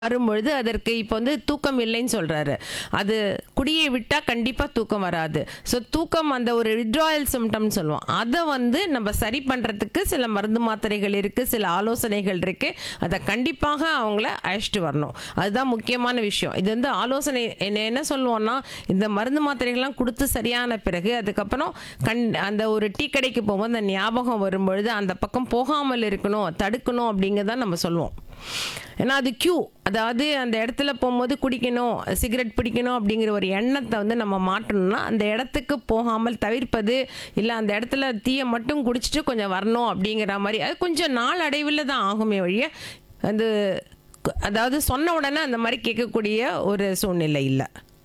வரும்பொழுது அதற்கு இப்போ வந்து தூக்கம் இல்லைன்னு சொல்றாரு அது குடியை விட்டா கண்டிப்பா தூக்கம் வராது ஸோ தூக்கம் அந்த ஒரு விட்ராயல் சிம்டம்னு சொல்லுவோம் அதை வந்து நம்ம சரி பண்றதுக்கு சில மருந்து மாத்திரைகள் இருக்கு சில ஆலோசனைகள் இருக்கு அதை கண்டிப்பாக அவங்கள அழைச்சிட்டு வரணும் அதுதான் முக்கியமான விஷயம் இது வந்து ஆலோசனை என்ன என்ன சொல்லுவோம்னா இந்த மருந்து மாத்திரைகள்லாம் கொடுத்து சரியான பிறகு அதுக்கப்புறம் கண் அந்த ஒரு டீ கடைக்கு போகும்போது அந்த ஞாபகம் வரும்பொழுது அந்த பக்கம் போகாமல் இருக்கணும் தடுக்கணும் அப்படிங்கிறத நம்ம சொல்லுவோம் ஏன்னா அது கியூ அதாவது அந்த இடத்துல போகும்போது குடிக்கணும் சிகரெட் பிடிக்கணும் அப்படிங்கிற ஒரு எண்ணத்தை வந்து நம்ம மாட்டணும்னா அந்த இடத்துக்கு போகாமல் தவிர்ப்பது இல்லை அந்த இடத்துல தீயை மட்டும் குடிச்சிட்டு கொஞ்சம் வரணும் அப்படிங்கிற மாதிரி அது கொஞ்சம் நாள் அடைவில் தான் ஆகுமே ஒழிய அது அதாவது சொன்ன உடனே அந்த மாதிரி கேட்கக்கூடிய ஒரு சூழ்நிலை இல்லை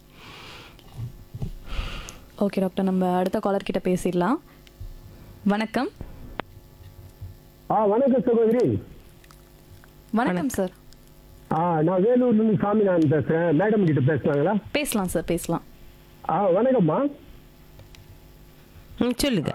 ஓகே டாக்டர் நம்ம அடுத்த காலர் கிட்ட பேசிடலாம் வணக்கம் ஆ வணக்கம் சகோதரி வணக்கம் சார் ஆ நான் வேலூர்லேருந்து சாமிநாதன் பேசுகிறேன் மேடம் கிட்ட பேசுனாங்களா பேசலாம் சார் பேசலாம் ஆ வணக்கம்மா ம் சொல்லுங்க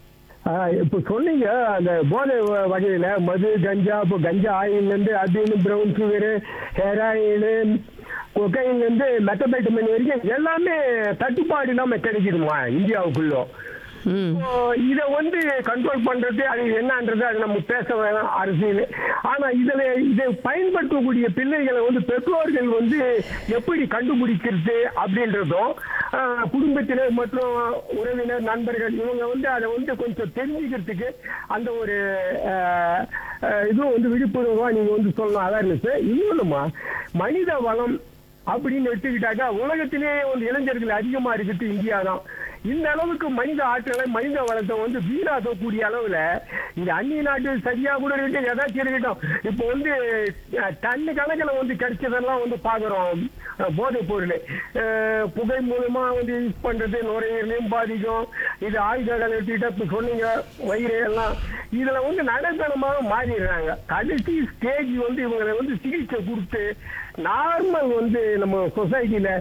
ஆ, இப்போ சொன்னீங்க அந்த போதை வ- வகையில மது கஞ்சா இப்போ கஞ்சா ஆயிலேருந்து அப்படின்னு ப்ரௌன் சுகரு ஹெராயின் கொக்கைன்லேருந்து மெத்தபைட்டமின் வரைக்கும் எல்லாமே தட்டுப்பாடு இல்லாமல் கிடைக்குதுமா இந்தியாவுக்குள்ள ம் இப்போ இதை வந்து கண்ட்ரோல் பண்றது அது என்னன்றது அது நம்ம பேச வேணாம் அரசியல் ஆனா இதுல இதை பயன்படுத்தக்கூடிய பிள்ளைகளை வந்து பெற்றோர்கள் வந்து எப்படி கண்டுபிடிக்கிறது அப்படின்றதும் ஆஹ், குடும்பத்தினர் மற்றும் உறவினர் நண்பர்கள் இவங்க வந்து அதை வந்து கொஞ்சம் தெரிஞ்சுக்கிறதுக்கு அந்த ஒரு ஆஹ், ஆஹ், இதுவும் வந்து விழிப்புணர்வா நீங்க வந்து சொல்லணும் அவேர்னஸ் இன்னொன்னுமா மனித வளம் அப்படின்னு எடுத்துக்கிட்டாக்கா உலகத்திலேயே வந்து இளைஞர்கள் அதிகமா இருக்கிறது இந்தியா தான் இந்த அளவுக்கு மனித ஆற்றலை மனித வளத்தை வந்து வீணாக்கக்கூடிய அளவுல இந்த அந்நிய நாட்டு சரியா கூட இருக்கட்டும் ஏதாச்சும் இருக்கட்டும் இப்போ வந்து அஹ், டன்னு கணக்கில் வந்து கிடைச்சதெல்லாம் வந்து பாக்குறோம் அஹ், போதைப் பொருள் அஹ், புகை மூலமா வந்து யூஸ் பண்றது நுரையீரலையும் பாதிக்கும் இது ஆயுதங்கள் எடுத்துக்கிட்டா இப்ப சொன்னீங்க வயிறு எல்லாம் இதுல வந்து நடைத்தனமாக மாறிடுறாங்க கடைசி ஸ்டேஜ் வந்து இவங்களை வந்து சிகிச்சை கொடுத்து நார்மல் வந்து நம்ம சொசைட்டில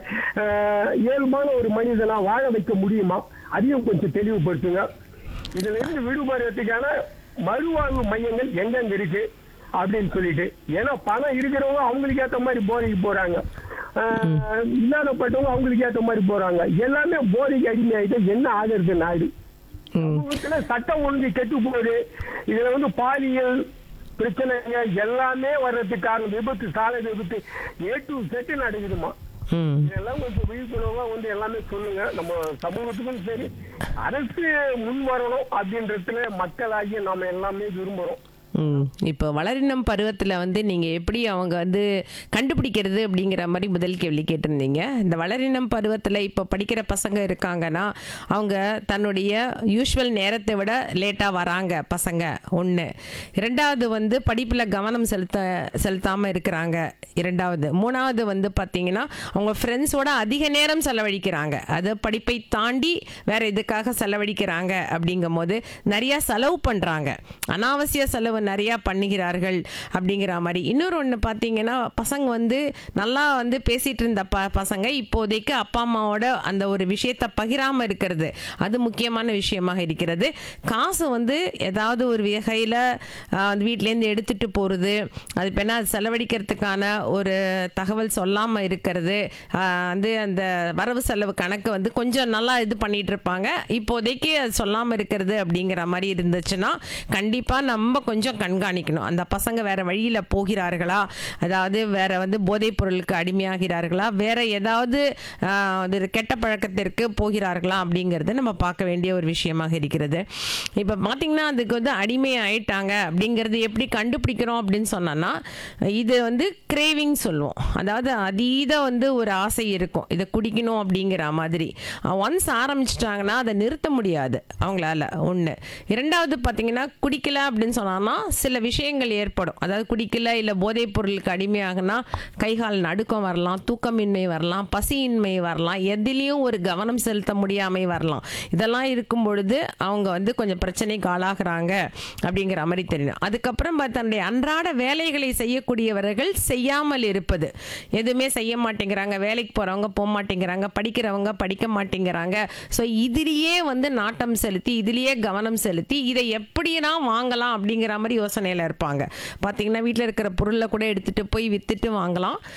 இயல்பான ஒரு மனிதனா வாழ வைக்க முடியுமா அதையும் கொஞ்சம் தெளிவுபடுத்துங்க இதுல இருந்து விடுபடுறதுக்கான மறுவாழ்வு மையங்கள் எங்கெங்க இருக்கு அப்படின்னு சொல்லிட்டு ஏன்னா பணம் இருக்கிறவங்க அவங்களுக்கு ஏத்த மாதிரி போதைக்கு போறாங்க ஆஹ், இல்லாதப்பட்டவங்க அவங்களுக்கு ஏத்த மாதிரி போறாங்க எல்லாமே போதைக்கு அடிமையாயிட்டு என்ன ஆகுறது நாடு சமூகத்துல சட்டம் ஒழுங்கு கெட்டு போகுது இதுல வந்து பாலியல் பிரச்சனைங்க எல்லாமே வர்றதுக்கு காரணம் விபத்து சாலை விபத்து ஏ டு செட்டு நடக்குதுமா ம் இதெல்லாம் கொஞ்சம் விழிப்புணர்வா வந்து எல்லாமே சொல்லுங்க நம்ம சமூகத்துக்கும் சரி அரசு முன் வரணும் அப்படின்றதுல மக்களாகிய நாம எல்லாமே விரும்புறோம் ம் இப்போ வளரினம் பருவத்தில் வந்து நீங்கள் எப்படி அவங்க வந்து கண்டுபிடிக்கிறது அப்படிங்கிற மாதிரி முதல் கேள்வி கேட்டிருந்தீங்க இந்த வளரினம் பருவத்தில் இப்போ படிக்கிற பசங்க இருக்காங்கன்னா அவங்க தன்னுடைய யூஷுவல் நேரத்தை விட லேட்டாக வராங்க பசங்க ஒன்று இரண்டாவது வந்து படிப்பில் கவனம் செலுத்த செலுத்தாமல் இருக்கிறாங்க இரண்டாவது மூணாவது வந்து பார்த்தீங்கன்னா அவங்க ஃப்ரெண்ட்ஸோட அதிக நேரம் செலவழிக்கிறாங்க அது படிப்பை தாண்டி வேற இதுக்காக செலவழிக்கிறாங்க அப்படிங்கும் போது நிறைய செலவு பண்ணுறாங்க அனாவசிய செலவு நிறையா பண்ணுகிறார்கள் அப்படிங்கிற மாதிரி இன்னொரு ஒன்று பார்த்தீங்கன்னா பசங்க வந்து நல்லா வந்து பேசிட்டு இருந்த ப பசங்க இப்போதைக்கு அப்பா அம்மாவோட அந்த ஒரு விஷயத்தை பகிராமல் இருக்கிறது அது முக்கியமான விஷயமாக இருக்கிறது காசு வந்து ஏதாவது ஒரு வகையில் வீட்டிலேருந்து எடுத்துட்டு போகிறது அது இப்போ என்ன அது செலவழிக்கிறதுக்கான ஒரு தகவல் சொல்லாமல் இருக்கிறது ஆஹ் வந்து அந்த வரவு செலவு கணக்கு வந்து கொஞ்சம் நல்லா இது பண்ணிட்டு இருப்பாங்க இப்போதைக்கு அது சொல்லாமல் இருக்கிறது அப்படிங்கிற மாதிரி இருந்துச்சுன்னா கண்டிப்பாக நம்ம கொஞ்சம் கண்காணிக்கணும் அந்த பசங்க வேற வழியில் போகிறார்களா அதாவது வேற வந்து போதைப் பொருளுக்கு அடிமையாகிறார்களா வேற ஏதாவது ஆஹ், அது கெட்ட பழக்கத்திற்கு போகிறார்களா அப்படிங்கிறது நம்ம பார்க்க வேண்டிய ஒரு விஷயமாக இருக்கிறது இப்போ பார்த்தீங்கன்னா அதுக்கு வந்து அடிமை ஆயிட்டாங்க அப்படிங்கிறது எப்படி கண்டுபிடிக்கிறோம் அப்படின்னு சொன்னோன்னா இது வந்து கிரேவிங் சொல்லுவோம் அதாவது அதீத வந்து ஒரு ஆசை இருக்கும் இதை குடிக்கணும் அப்படிங்கிற மாதிரி ஒன்ஸ் ஆரம்பிச்சிட்டாங்கன்னா அதை நிறுத்த முடியாது அவங்களால ஒன்று இரண்டாவது பார்த்தீங்கன்னா குடிக்கல அப்படின்னு சொன்னான்னா சில விஷயங்கள் ஏற்படும் அதாவது குடிக்கல இல்லை போதைப் பொருளுக்கு அடிமையாகனா கைகால் நடுக்கம் வரலாம் தூக்கமின்மை வரலாம் பசியின்மை வரலாம் எதிலையும் ஒரு கவனம் செலுத்த முடியாமை வரலாம் இதெல்லாம் இருக்கும் பொழுது அவங்க வந்து கொஞ்சம் பிரச்சனைக்கு ஆளாகிறாங்க அப்படிங்கிற மாதிரி தெரியும் அதுக்கப்புறம் பார்த்தா தன்னுடைய அன்றாட வேலைகளை செய்யக்கூடியவர்கள் செய்யாமல் இருப்பது எதுவுமே செய்ய மாட்டேங்கிறாங்க வேலைக்கு போகிறவங்க போக மாட்டேங்கிறாங்க படிக்கிறவங்க படிக்க மாட்டேங்கிறாங்க ஸோ இதுலேயே வந்து நாட்டம் செலுத்தி இதுலேயே கவனம் செலுத்தி இதை எப்படினா வாங்கலாம் அப்படிங்கிற மாதிரி யோசனையில் இருப்பாங்க பார்த்தீங்கன்னா வீட்டில் இருக்கிற பொருளை கூட எடுத்துகிட்டு போய் விற்றுட்டு வாங்கலாம்